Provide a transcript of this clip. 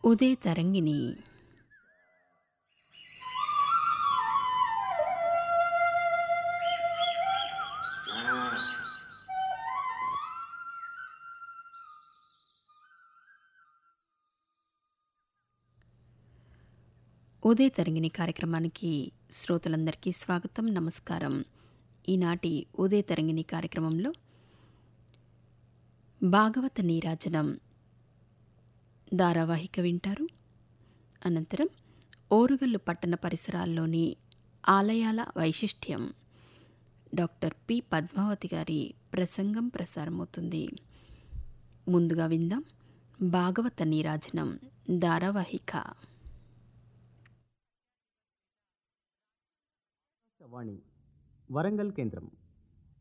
ఉదయ తరంగిణి ఉదయ తరంగిణి కార్యక్రమానికి శ్రోతలందరికీ స్వాగతం నమస్కారం ఈనాటి ఉదయ తరంగిణి కార్యక్రమంలో భాగవత నీరాజనం ధారావాహిక వింటారు అనంతరం ఓరుగల్లు పట్టణ పరిసరాల్లోని ఆలయాల వైశిష్ట్యం డాక్టర్ పి పద్మావతి గారి ప్రసంగం ప్రసారమవుతుంది ముందుగా విందాం భాగవత నీరాజనం ధారావాహిక వాణి వరంగల్ కేంద్రం